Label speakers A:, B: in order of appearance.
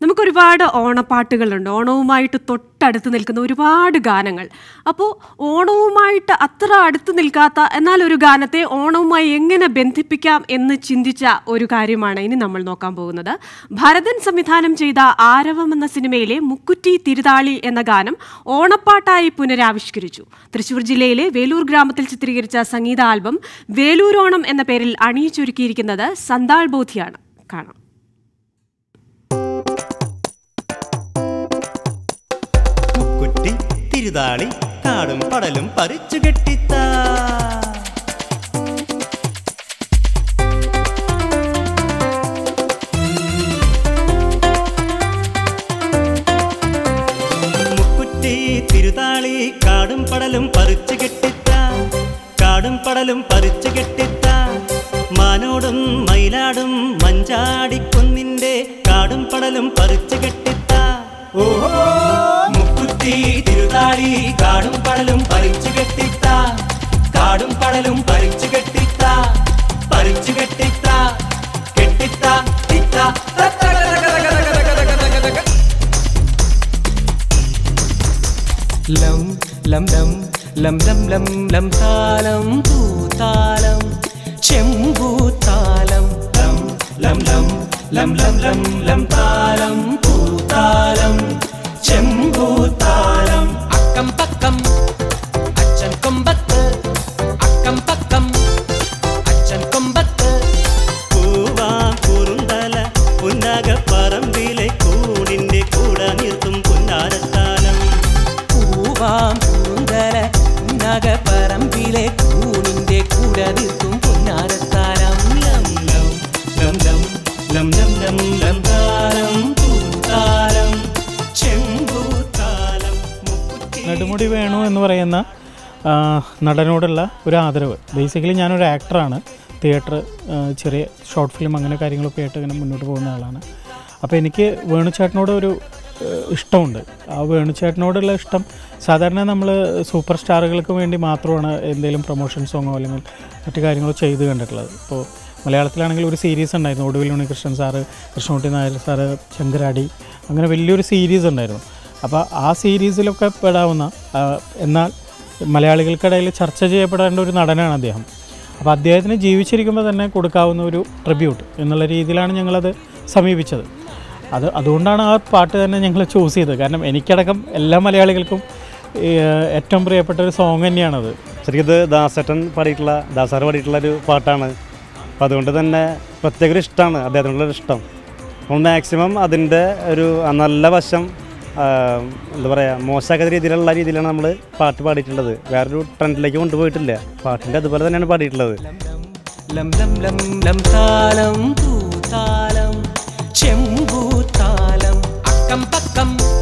A: നമുക്ക് ഒരുപാട് ഓണപ്പാട്ടുകളുണ്ട് ഓണവുമായിട്ട് തൊട്ടടുത്ത് നിൽക്കുന്ന ഒരുപാട് ഗാനങ്ങൾ അപ്പോൾ ഓണവുമായിട്ട് അത്ര അടുത്ത് നിൽക്കാത്ത എന്നാൽ ഒരു ഗാനത്തെ ഓണവുമായി എങ്ങനെ ബന്ധിപ്പിക്കാം എന്ന് ചിന്തിച്ച ഒരു കാര്യമാണ് ഇനി നമ്മൾ നോക്കാൻ പോകുന്നത് ഭരതൻ സംവിധാനം ചെയ്ത ആരവം എന്ന സിനിമയിലെ മുക്കുറ്റി തിരുതാളി എന്ന ഗാനം ഓണപ്പാട്ടായി പുനരാവിഷ്കരിച്ചു തൃശൂർ ജില്ലയിലെ വേലൂർ ഗ്രാമത്തിൽ ചിത്രീകരിച്ച സംഗീത ആൽബം വേലൂരോണം എന്ന പേരിൽ അണിയിച്ചൊരുക്കിയിരിക്കുന്നത് സന്താൾ ബോധിയാണ് കാണാം
B: മുക്കുറ്റി തിരുതാളി കാടും പടലും പറിച്ചു കെട്ടിത്താ മുക്കുറ്റി തിരുതാളി കാടും പടലും പറിച്ചു കെട്ടിത്താ കാടും പടലും പറിച്ചു കെട്ടിത്താ മാനോടും മയിലാടും മഞ്ചാടിക്കുന്നിന്റെ കാടും പടലും പറിച്ചു കെട്ടിത്താ ഓഹോ മുക്കുത്തി തിരുതാളി കാടും പടലും പറിച്ചു കെട്ടിത്താ കാടും പടലും പറിച്ചു കെട്ടിത്താ പറിച്ചു കെട്ടിത്താ കെട്ടിത്താ തിത്താ
C: ലം ലം ലം ലം ലം ലം ലം താലം പൂത്താലം ചെമ്പൂത്താലം ലം ലം ലം ലം ലം ലം ലം താലം പൂത്താലം ചെമ്പൂത്താലം അക്കം പക്കം അച്ഛൻ കൊമ്പത്ത് അക്കം പക്കം അച്ഛൻ കൊമ്പത്ത്
B: പൂവാം കുറുന്തല പുന്നക പറമ്പിലെ കൂടിന്റെ കൂട നിർത്തും പുന്നാരത്താലം
C: പൂവാം പൂന്തല നഗപറമ്പിലെ കൂണിന്റെ കൂട നിൽക്കും പുന്നാരത്താലം ലം ലം ലം ലം ലം ലം ലം ലം താലം പൂത്താലം ചെമ്പൂത്താലം മുക്കുറ്റി
D: നെടുമുടി വേണു എന്ന് പറയുന്ന ആ, നടനോടുള്ള ഒരു ആദരവ് ബേസിക്കലി ഞാനൊരു ആക്ടറാണ് തിയേറ്റർ ചെറിയ ഷോർട്ട് ഫിലിം അങ്ങനെ കാര്യങ്ങളൊക്കെ ആയിട്ട് ഇങ്ങനെ മുന്നോട്ട് പോകുന്ന ആളാണ് അപ്പോൾ എനിക്ക് വേണുചേട്ടനോട് ഒരു ഏഹ്, ഇഷ്ടമുണ്ട് ആ വേണുചേട്ടനോടുള്ള ഇഷ്ടം സാധാരണ നമ്മൾ സൂപ്പർ സ്റ്റാറുകൾക്ക് വേണ്ടി മാത്രമാണ് എന്തെങ്കിലും പ്രൊമോഷൻ സോങ്ങോ അല്ലെങ്കിൽ മറ്റു കാര്യങ്ങളോ ചെയ്ത് കണ്ടിട്ടുള്ളത് ഇപ്പോൾ മലയാളത്തിലാണെങ്കിൽ ഒരു സീരീസ് ഉണ്ടായിരുന്നു ഒടുവിൽ ഉണ്ണികൃഷ്ണൻ സാറ് കൃഷ്ണകുട്ടി നായർ സാറ് ശങ്കരാടി അങ്ങനെ വലിയൊരു സീരീസ് ഉണ്ടായിരുന്നു അപ്പോൾ ആ സീരീസിലൊക്കെ പെടാവുന്ന ആ, എന്നാൽ മലയാളികൾക്കിടയിൽ ചർച്ച ചെയ്യപ്പെടേണ്ട ഒരു നടനാണ് അദ്ദേഹം അപ്പോൾ അദ്ദേഹത്തിന് ജീവിച്ചിരിക്കുമ്പോൾ തന്നെ കൊടുക്കാവുന്ന ഒരു ട്രിബ്യൂട്ട് എന്നുള്ള രീതിയിലാണ് ഞങ്ങളത് സമീപിച്ചത് അത് അതുകൊണ്ടാണ് ആ പാട്ട് തന്നെ ഞങ്ങൾ ചൂസ് ചെയ്തത് കാരണം എനിക്കടക്കം എല്ലാ മലയാളികൾക്കും ഈ, ഏറ്റവും പ്രിയപ്പെട്ട ഒരു സോങ് തന്നെയാണത്
E: ശരിക്കും ഇത് ദാസേട്ടൻ പാടിയിട്ടുള്ള ദാസാർ പാടിയിട്ടുള്ള ഒരു പാട്ടാണ് അപ്പം അതുകൊണ്ട് തന്നെ പ്രത്യേക ഒരു ഇഷ്ടമാണ് അദ്ദേഹത്തിനുള്ള ഒരു ഇഷ്ടം അപ്പോൾ മാക്സിമം അതിൻ്റെ ഒരു ആ നല്ല വശം ആ, എന്താ പറയുക മോശമാക്കാത്ത രീതിയിലുള്ള രീതിയിലാണ് നമ്മൾ പാട്ട് പാടിയിട്ടുള്ളത് വേറൊരു ട്രെൻഡിലേക്ക് കൊണ്ടുപോയിട്ടില്ല പാട്ടിൻ്റെ അതുപോലെ തന്നെയാണ് പാടിയിട്ടുള്ളത്
C: ലം ലം ലം ലം താലം പൂത്താലം ചെമ്പൂത്താലം അക്കം പക്കം